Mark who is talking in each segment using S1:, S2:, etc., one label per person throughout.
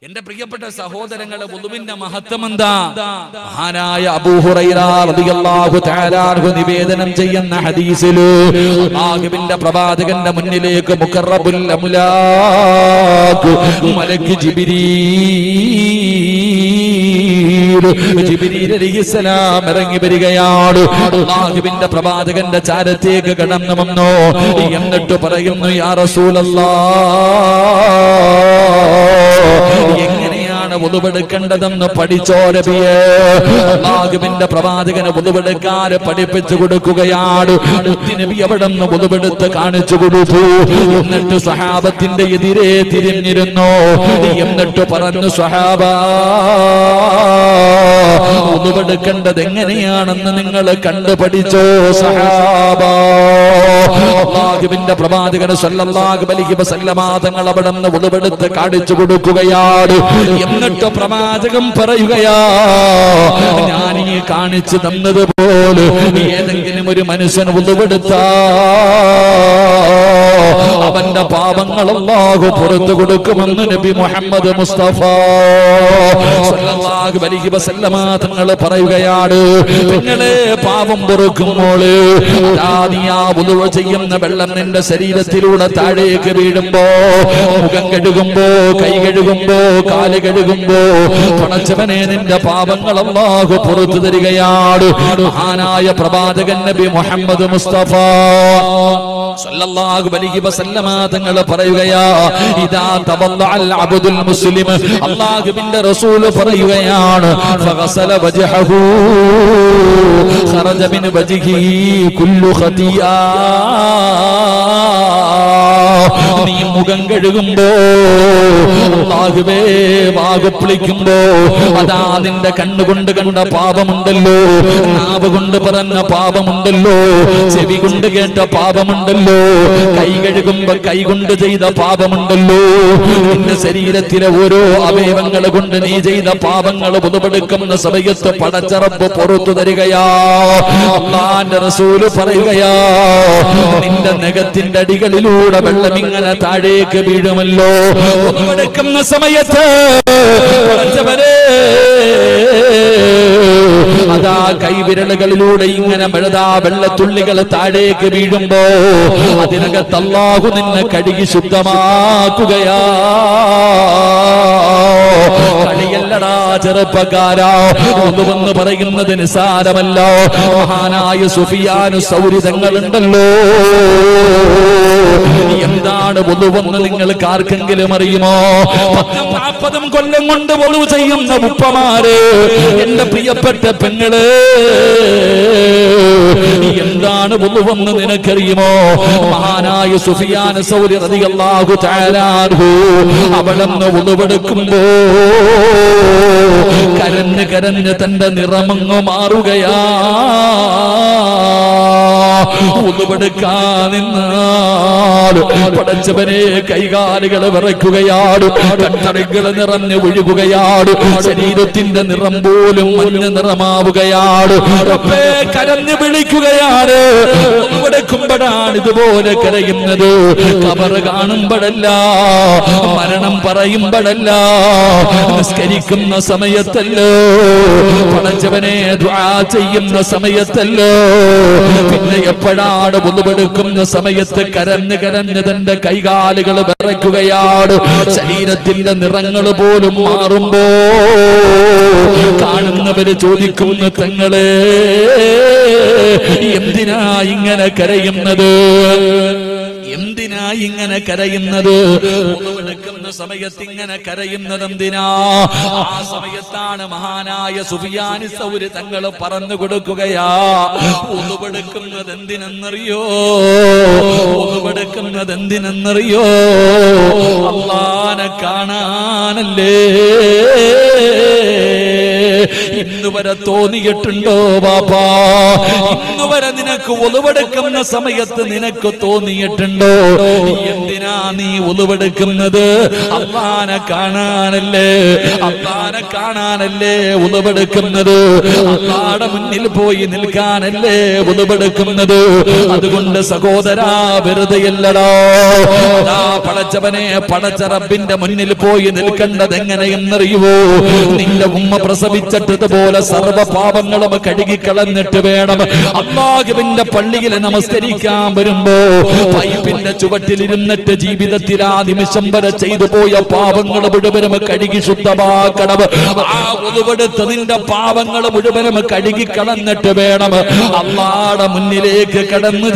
S1: എന്റെ പ്രിയപ്പെട്ട സഹോദരങ്ങളെ വുളുവിന്റെ മഹത്വം എന്താ മഹാനായ അബൂഹുറൈറ റളിയല്ലാഹു തആല അൻഹു നിവേദനം ചെയ്യുന്ന ഹദീസില് അല്ലാഹുവിന്റെ പ്രവാചകന്റെ മുന്നിലേക്ക് മുഖറബുൽ അംലാഖ് മലക്ക് ജിബ്രീൽ ജിബ്രീൽ അലൈഹിസ്സലാം ഇറങ്ങി വരികയാണ് അല്ലാഹുവിന്റെ പ്രവാചകന്റെ ചാരത്തേക്ക് കടന്നു വന്നു എന്നിട്ട് പറയുന്നു യാ റസൂലല്ലാഹ് എങ്ങനെയാണ് ഉതുവെടുക്കേണ്ടതെന്ന് പഠിച്ചോ നബിയേ അള്ളാഹുവിന്റെ പ്രവാചകന് ഉതുവെടുക്കാറ് പഠിപ്പിച്ചു കൊടുക്കുകയാണ് നബി അവിടെ നിന്ന് ഉതുവെടുത്ത് കാണിച്ചു കൊടുത്തു എന്നിട്ട് സഹാബത്തിന്റെ എതിരെ തിരിഞ്ഞിരുന്നു എന്നിട്ട് പറഞ്ഞു സഹാബ ഉതുവെടുക്കേണ്ടത് എങ്ങനെയാണെന്ന് നിങ്ങൾ കണ്ടുപഠിച്ചോ സഹാബ അള്ളാഹുവിന്റെ പ്രവാചകന് സല്ലല്ലാഹു അലൈഹി വസല്ലമ തങ്ങൾ അവിടെ നിന്ന് ഉതുവെടുത്ത് കാണിച്ചു കൊടുക്കുകയാണ് എന്നിട്ട് പ്രവാചകം പറയുകയാ ഞാൻ ഈ കാണിച്ചു തന്നതുപോലെ ഏതെങ്കിലും ഒരു മനുഷ്യൻ ഉതുവെടുത്ത അവന്റെ പാപങ്ങൾ അല്ലാഹു പുറത്തു കൊടുക്കുമെന്ന് നബി മുഹമ്മദ് മുസ്തഫ സല്ലല്ലാഹു അലൈഹി വസല്ലമ തങ്ങൾ പറയുകയാണ് നിങ്ങളെ പാപം പൊറുക്കുമ്പോൾ ആ ഉദുവ ചെയ്യുന്ന വെള്ളം നിന്റെ ശരീരത്തിലൂടെ താഴേക്ക് വീഴുമ്പോ മുഖം കഴുകുമ്പോ കൈ കഴുകുമ്പോ കാല് കഴുകുമ്പോ പണച്ചവനെ നിന്റെ പാപങ്ങൾ അല്ലാഹു പുറത്തു തരികയാണ് മഹാനായ പ്രവാചകൻ നബി മുഹമ്മദ് മുസ്തഫ സല്ലല്ലാഹു അലൈഹി വസല്ലമ തങ്ങൾ പറയുകയാ ഇദാ തവല്ലഅൽ അബ്ദുൽ മുസ്ലിം അല്ലാഹുവിന്റെ റസൂൽ പറയുകയാണ് ഫഗസല വജ്ഹഹു ഖറജ മിൻ വജ്ഹിഹി കുല്ലു ഖതിയാ നീ മുഖം കഴുകുമ്പോ അല്ലാഹുവേ വാഗപ്പിളിക്കുമ്പോ അതാ നിന്റെ കണ്ണുകൊണ്ട് കണ്ട പാപമുണ്ടല്ലോ നാവ് കൊണ്ട് പറഞ്ഞ പാപമുണ്ടല്ലോ ചെവി കൊണ്ട് കേട്ട പാപമുണ്ടല്ലോ കൈ കഴുകുമ്പോ കൈ കൊണ്ട് ചെയ്ത പാപമുണ്ടല്ലോ നിന്റെ ശരീരത്തിലെ ഓരോ അവയവങ്ങൾ കൊണ്ട് നീ ചെയ്ത പാപങ്ങൾ പുതുപെടുക്കുന്ന സമയത്ത് പടച്ചറപ്പ് പുറത്തു തരികയാ അള്ളാന്റെ റസൂല് പറയുകയാ നിന്റെ നഖത്തിന്റെ അടികളിലൂടെ വെള്ളം ഇങ്ങനെ താഴേക്ക് വീഴുമല്ലോ പുതുപെടുക്കുന്ന സമയത്ത് പടച്ചവരേ അതാ കൈവിരലുകളിലൂടെ ഇങ്ങനെ വെളുതാ വെള്ളത്തുള്ളികൾ താഴേക്ക് വീഴുമ്പോ അതിനകത്ത് അല്ലാഹു നിന്നെ കഴുകി ശുദ്ധമാക്കുകയാ കളിയല്ലടാ ചെറുപ്പക്കാരാ ഒന്നുവെന്ന് പറയുന്നത് നിസാരമല്ല മഹാനായ സുഫിയാനു സൗരിതങ്ങളുണ്ടല്ലോ എന്താണ് ഒന്നുവെന്ന് നിങ്ങൾക്ക് ആർക്കെങ്കിലും അറിയുമോ പത്തും നാൽപ്പതും കൊല്ലം കൊണ്ട് ഒളിവ് ചെയ്യുന്ന ഉപ്പമാര് എന്റെ പ്രിയപ്പെട്ട പെങ്ങള് എന്താണ് ഒന്നുവെന്ന് നിനക്കറിയുമോ മഹാനായ സുഫിയാൻ സൗരി റളിയല്ലാഹു തആല അൻഹു അവിടെന്ന് ഉളുവെടുക്കുമ്പോ കരഞ്ഞ് കരഞ്ഞ് തന്റെ നിറമങ്ങ് മാറുകയാ ഉളുവെടുക്കാൻ നിന്നാൽ പടച്ചവനെ കൈകാലുകൾ വിറയ്ക്കുകയാണ് കട്ടറികൾ നിറഞ്ഞ് ഒഴുകുകയാണ് ശരീരത്തിന്റെ നിറം പോലും മഞ്ഞ നിറമാവുകയാണ് റബ്ബേ കരഞ്ഞു വിളിക്കുകയാണ് ഉളുവെടുക്കുമ്പോഴാണ് ഇതുപോലെ കരയുന്നത് കബറ് കാണുമ്പോഴല്ല മരണം പറയുമ്പോഴല്ല നിസ്കരിക്കുന്ന സമയത്തല്ലോ പടച്ചവനെ ദ്വാ ചെയ്യുന്ന സമയത്തല്ലോ പിന്നെ എപ്പോഴാണ് ഉളുവെടുക്കുന്ന സമയത്ത് കരഞ്ഞ് കരഞ്ഞ് തന്റെ കൈകാലുകൾ വിറയ്ക്കുകയാണ് ശരീരത്തിന്റെ നിറങ്ങൾ പോലും മാറുമ്പോ കാണുന്നവര് ചോദിക്കുന്നു തങ്ങളെ എന്തിനാ ഇങ്ങനെ കരയുന്നത് എന്തിനാ ഇങ്ങനെ കരയുന്നത് ഉളവെടുക്കുന്ന സമയത്ത് ഇങ്ങനെ കരയുന്നത് എന്തിനാ ആ സമയത്താണ് മഹാനായ സുഫിയാനി സൗര് തങ്ങൾ പറഞ്ഞു കൊടുക്കുകയാ ഉളവെടുക്കുന്നത് എന്തിനെന്നറിയോ ഉളവെടുക്കുന്നത് എന്തിനെന്നറിയോ അള്ളാനെ കാണാനല്ലേ ഇന്ന് ഇന്ന് വരെ തോന്നിയിട്ടുണ്ടോ ബാപ്പാ ഇന്ന് വരെ നിനക്ക് ഒളിവെടുക്കുന്ന സമയത്ത് നിനക്ക് തോന്നിയിട്ടുണ്ടോ എന്തിനാ നീ ഒളിവെടുക്കുന്നത് അള്ളാനെ കാണാനല്ലേ അള്ളാനെ കാണാനല്ലേ ഉളവെടുക്കുന്നത് അള്ളാടെ മുന്നിൽ പോയി നിൽക്കാനല്ലേ ഉളവെടുക്കുന്നത് അതുകൊണ്ട് സഹോദരാ വെറുതെയല്ലടോ അതാ പടച്ചവനെ പടച്ച റബ്ബിന്റെ മുന്നിൽ പോയി നിൽക്കേണ്ടത് എങ്ങനെയെന്നറിയുവോ നിന്റെ ഉമ്മ പ്രസവിച്ചിട്ടതുപോലെ സർവ്വ പാപങ്ങളും കഴുകിക്കളഞ്ഞിട്ട് വേണം അള്ളാഹുവിന്റെ പള്ളിയിൽ നമസ്കരിക്കാൻ വരുമ്പോ പൈപ്പിന്റെ ചുവട്ടിലിരുന്നിട്ട് ജീവിതത്തിൽ ആ നിമിഷം വരെ ചെയ്തു പോയ പാപങ്ങൾ മുഴുവനും കഴുകി ശുദ്ധമാക്കണം ആ ഉരുവെടുത്ത് നിന്റെ പാപങ്ങൾ മുഴുവനും കഴുകി കളഞ്ഞിട്ട് വേണം അള്ളാടെ മുന്നിലേക്ക് കടന്നു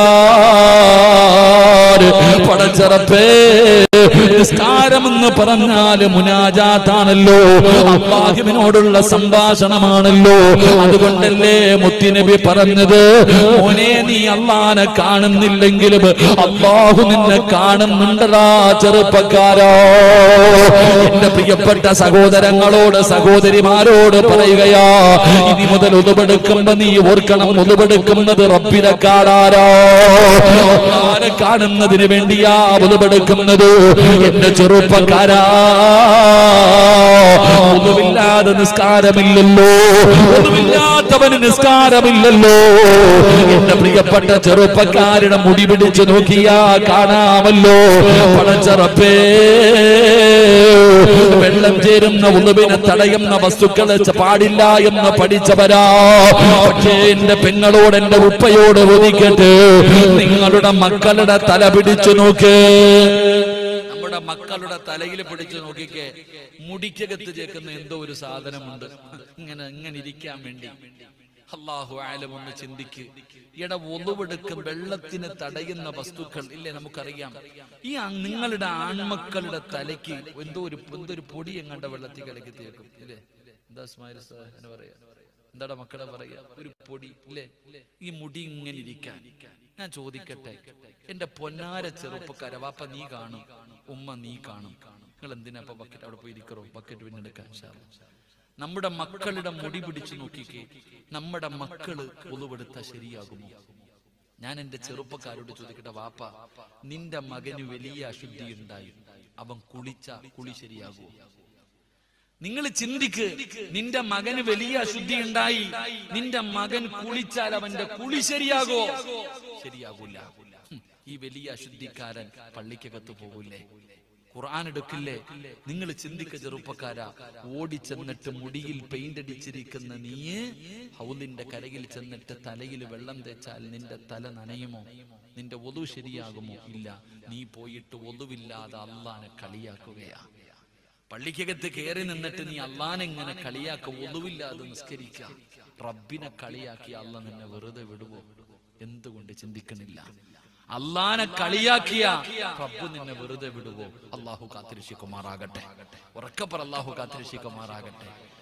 S1: ചെല്ലാറ് പടച്ചറപ്പേ നിസ്കാരമെന്ന് പറഞ്ഞാല് മുനാജാത്താണല്ലോ അള്ളാഹുവിനോടുള്ള സംഭാഷണമാണല്ലോ അതുകൊണ്ടല്ലേ മുത്തിനബി പറഞ്ഞത് മോനെ നീ അള്ളാനെ കാണുന്നില്ലെങ്കിലും അള്ളാഹു നിന്നെ കാണുന്നുണ്ടടാ ചെറുപ്പക്കാരോ എന്റെ പ്രിയപ്പെട്ട സഹോദരങ്ങളോട് സഹോദരിമാരോട് പറയുകയാ ഇനി മുതൽ ഉതുപെടുക്കുമ്പോ നീ ഓർക്കണം ഉതുപെടുക്കുന്നത് റബ്ബിനെ കാണാരോ ആരെ കാണുന്നതിന് വേണ്ടിയാ ഉതുപെടുക്കുന്നത് എന്റെ ചെറുപ്പക്കാരാ ഒന്നുമില്ലാതെ നിസ്കാരമില്ലല്ലോ ഒന്നുമില്ലാത്തവന് നിസ്കാരമില്ലല്ലോ എന്റെ പ്രിയപ്പെട്ട ചെറുപ്പക്കാരുടെ മുടി പിടിച്ചു നോക്കിയാ കാണാമല്ലോ പടച്ചറപ്പേ വെള്ളം ചേരുന്ന ഉളുവിനെ തടയുന്ന വസ്തുക്കളെ ച- പാടില്ല എന്ന് പഠിച്ചവരാ പക്ഷേ എന്റെ പെങ്ങളോട് എന്റെ ഉപ്പയോട് ഒതുക്കട്ടെ നിങ്ങളുടെ മക്കളുടെ തല പിടിച്ചു നോക്ക് നമ്മുടെ മക്കളുടെ തലയിൽ പിടിച്ചു നോക്കിക്കേ മുടിക്കകത്ത് ചേക്കുന്ന എന്തോ ഒരു സാധനമുണ്ട് ഇങ്ങനെ ഇങ്ങനെ ഇരിക്കാൻ വേണ്ടി അള്ളാഹു ആലം ഒന്ന് ചിന്തിക്ക് ഇട ഒളിവെടുക്കും വെള്ളത്തിന് തടയുന്ന വസ്തുക്കൾ ഇല്ലേ നമുക്കറിയാം ഈ ആ- നിങ്ങളുടെ ആൺമക്കളുടെ തലയ്ക്ക് എന്തോ ഒരു എന്തോ ഒരു പൊടി എങ്ങാണ്ട വെള്ളത്തിൽ കലക്കി തേക്കും ഇല്ലേ എന്താ സ്മൈൽ എന്ന് പറയാ എന്താടാ മക്കളെ പറയാ ഒരു പൊടി ഇല്ലേ ഈ മുടി ഇങ്ങനെ ഇരിക്കാൻ ഞാൻ ചോദിക്കട്ടെ എന്റെ പൊന്നാര ചെറുപ്പക്കാര വാപ്പ നീ കാണും ഉമ്മ നീ കാണും നിങ്ങൾ എന്തിനാ ഇപ്പൊ ബക്കറ്റ് അവിടെ പോയി ഇരിക്കറോ ബക്കറ്റ് പിന്നെ എടുക്കാൻ ഇൻഷാ അല്ലാ. നമ്മുടെ മക്കളുടെ മുടി പിടിച്ചു നോക്കിക്കേ നമ്മുടെ മക്കള് ഒളിവെടുത്താ ശരിയാകുമോ ഞാൻ എന്റെ ചെറുപ്പക്കാരോട് ചോദിക്കട്ടെ വാപ്പ നിന്റെ മകന് വലിയ അശുദ്ധി ഉണ്ടായി അവൻ കുളിച്ച കുളി ശരിയാകുമോ നിങ്ങൾ ചിന്തിക്ക് നിന്റെ മകന് വലിയ അശുദ്ധി ഉണ്ടായി നിന്റെ മകൻ കുളിച്ചാൽ അവന്റെ കുളി ശരിയാകോ ശരിയാകൂല ഹും, ഈ വലിയ അശുദ്ധിക്കാരൻ പള്ളിക്കകത്ത് പോകൂലേ ഖുർആൻ എടുക്കില്ലേ നിങ്ങൾ ചിന്തിക്ക ചെറുപ്പക്കാരാ ഓടിച്ചെന്നിട്ട് മുടിയിൽ പെയിന്റ് അടിച്ചിരിക്കുന്ന നീ ഹൗലിന്റെ കരയിൽ ചെന്നിട്ട് തലയിൽ വെള്ളം തേച്ചാൽ നിന്റെ തല നനയുമോ നിന്റെ ഒതു ശരിയാകുമോ ഇല്ല നീ പോയിട്ട് ഒതുവില്ലാതെ അള്ളാനെ കളിയാക്കുകയാ പള്ളിക്കകത്ത് കയറി നിന്നിട്ട് നീ അള്ളാനെ ഇങ്ങനെ കളിയാക്ക ഒന്നുമില്ലാതെ നിസ്കരിക്ക റബ്ബിനെ കളിയാക്കി അല്ല നിന്നെ വെറുതെ വിടുവോ എന്തുകൊണ്ട് ചിന്തിക്കണില്ല അള്ളാനെ കളിയാക്കിയ റബ്ബ് നിന്നെ വെറുതെ വിടുവോ അള്ളാഹു കാത്തിരക്ഷിക്കുമാറാകട്ടെ ഉറക്കപ്പർ അള്ളാഹു കാത്തിരക്ഷിക്കുമാറാകട്ടെ